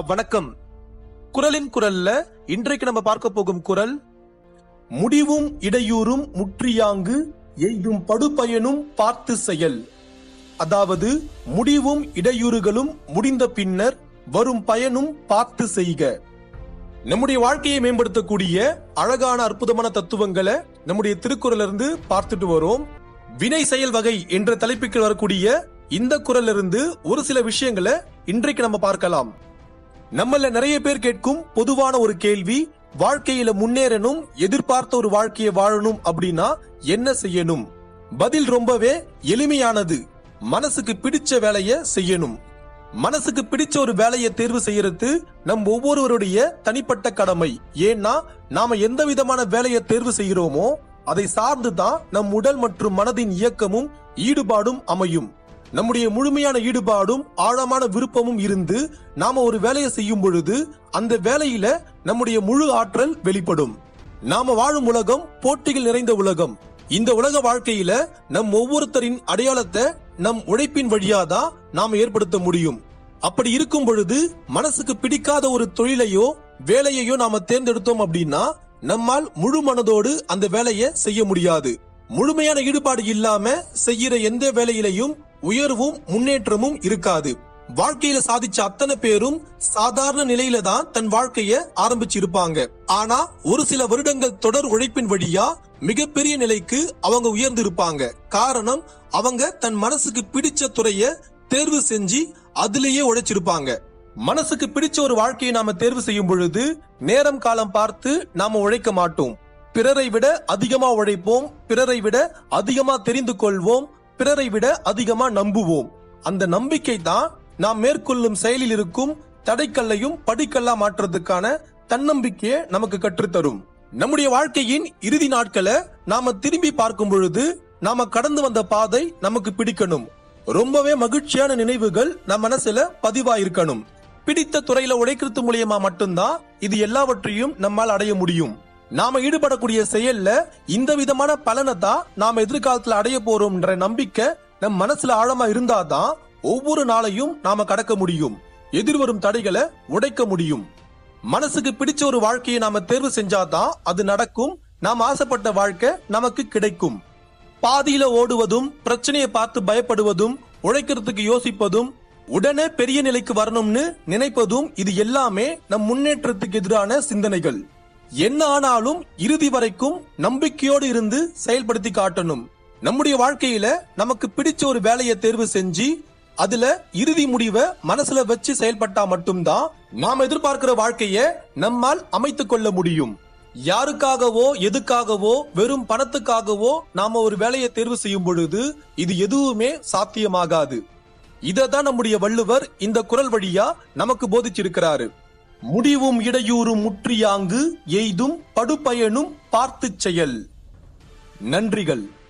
வணக்கம் குரலின் குரல்ல இன்றைக்கு நம்ம பார்க்க போகும் குரல் முடிவும் இடையூறும் முற்றியாங்கு எய்தும் படுபயனும் பார்த்து செயல் அதாவது முடிவும் இடையூறுகளும் முடிந்த பின்னர் வரும் பயனும் பார்த்து செய்க நம்முடைய வாழ்க்கையை மேம்படுத்தக்கூடிய அழகான அற்புதமான தத்துவங்களை நம்முடைய திருக்குறள்ல இருந்து பார்த்துட்டு வரோம் வினை செயல் வகை என்ற தலைப்புக்கு வரக்கூடிய இந்த குரல்ல இருந்து ஒரு சில விஷயங்களை இன்றைக்கு நம்ம பார்க்கலாம் நம்மள நிறைய பேர் கேட்கும் பொதுவான ஒரு கேள்வி வாழ்க்கையில முன்னேறணும் எதிர்பார்த்த ஒரு வாழ்க்கையை வாழணும் அப்படின்னா என்ன செய்யணும் பதில் ரொம்பவே எளிமையானது மனசுக்கு பிடிச்ச வேலையை செய்யணும் மனசுக்கு பிடிச்ச ஒரு வேலையை தேர்வு செய்யறது நம் ஒவ்வொருவருடைய தனிப்பட்ட கடமை ஏன்னா நாம எந்த விதமான வேலையை தேர்வு செய்கிறோமோ அதை சார்ந்து தான் நம் உடல் மற்றும் மனதின் இயக்கமும் ஈடுபாடும் அமையும் நம்முடைய முழுமையான ஈடுபாடும் ஆழமான விருப்பமும் இருந்து நாம ஒரு வேலையை செய்யும் பொழுது அந்த வேலையில நம்முடைய முழு ஆற்றல் வெளிப்படும் நாம வாழும் உலகம் போட்டிகள் நிறைந்த உலகம் இந்த உலக வாழ்க்கையில நம் ஒவ்வொருத்தரின் அடையாளத்தை நம் உழைப்பின் வழியாதான் நாம ஏற்படுத்த முடியும் அப்படி இருக்கும் பொழுது மனசுக்கு பிடிக்காத ஒரு தொழிலையோ வேலையையோ நாம தேர்ந்தெடுத்தோம் அப்படின்னா நம்மால் முழு மனதோடு அந்த வேலையை செய்ய முடியாது முழுமையான ஈடுபாடு இல்லாம செய்யற எந்த வேலையிலையும் உயர்வும் முன்னேற்றமும் இருக்காது வாழ்க்கையில சாதிச்ச அத்தனை பேரும் சாதாரண நிலையில தான் தன் வாழ்க்கைய ஆரம்பிச்சிருப்பாங்க ஆனா ஒரு சில வருடங்கள் தொடர் உழைப்பின் வழியா மிகப்பெரிய நிலைக்கு அவங்க உயர்ந்து இருப்பாங்க காரணம் அவங்க தன் மனசுக்கு பிடிச்ச துறைய தேர்வு செஞ்சு அதுலயே உழைச்சிருப்பாங்க மனசுக்கு பிடிச்ச ஒரு வாழ்க்கையை நாம தேர்வு செய்யும் பொழுது நேரம் காலம் பார்த்து நாம உழைக்க மாட்டோம் பிறரை விட அதிகமா உழைப்போம் பிறரை விட அதிகமா தெரிந்து கொள்வோம் பிறரை விட அதிகமா நம்புவோம் அந்த நம்பிக்கை தான் நாம் மேற்கொள்ளும் செயலில் இருக்கும் தடைக்கல்லையும் படிக்கல்லா மாற்றுறதுக்கான தன்னம்பிக்கையை நமக்கு கற்றுத்தரும் நம்முடைய வாழ்க்கையின் இறுதி நாட்களை நாம திரும்பி பார்க்கும் பொழுது நாம கடந்து வந்த பாதை நமக்கு பிடிக்கணும் ரொம்பவே மகிழ்ச்சியான நினைவுகள் நம் மனசுல பதிவாயிருக்கணும் பிடித்த துறையில உழைக்கிறது மூலியமா மட்டும்தான் இது எல்லாவற்றையும் நம்மால் அடைய முடியும் நாம ஈடுபடக்கூடிய செயல்ல இந்த விதமான பலனை தான் நாம எதிர்காலத்துல அடைய போறோம்ன்ற நம்பிக்கை நம் மனசுல ஆழமா இருந்தாதான் ஒவ்வொரு நாளையும் நாம கடக்க முடியும் எதிர்வரும் தடைகளை உடைக்க முடியும் மனசுக்கு பிடிச்ச ஒரு வாழ்க்கையை நாம தேர்வு செஞ்சாதான் அது நடக்கும் நாம் ஆசைப்பட்ட வாழ்க்கை நமக்கு கிடைக்கும் பாதியில ஓடுவதும் பிரச்சனையை பார்த்து பயப்படுவதும் உழைக்கிறதுக்கு யோசிப்பதும் உடனே பெரிய நிலைக்கு வரணும்னு நினைப்பதும் இது எல்லாமே நம் முன்னேற்றத்துக்கு எதிரான சிந்தனைகள் என்ன ஆனாலும் இறுதி வரைக்கும் நம்பிக்கையோடு இருந்து செயல்படுத்தி காட்டணும் நம்முடைய வாழ்க்கையில நமக்கு பிடிச்ச ஒரு வேலையை தேர்வு செஞ்சு அதுல இறுதி முடிவை மனசுல வச்சு செயல்பட்டா மட்டும்தான் நாம் எதிர்பார்க்கிற வாழ்க்கைய நம்மால் அமைத்துக் கொள்ள முடியும் யாருக்காகவோ எதுக்காகவோ வெறும் பணத்துக்காகவோ நாம ஒரு வேலையை தேர்வு செய்யும் பொழுது இது எதுவுமே சாத்தியமாகாது இததான் நம்முடைய வள்ளுவர் இந்த குரல் வழியா நமக்கு போதிச்சிருக்கிறாரு முடிவும் இடையூறும் முற்றியாங்கு எய்தும் படுபயனும் பார்த்துச் செயல் நன்றிகள்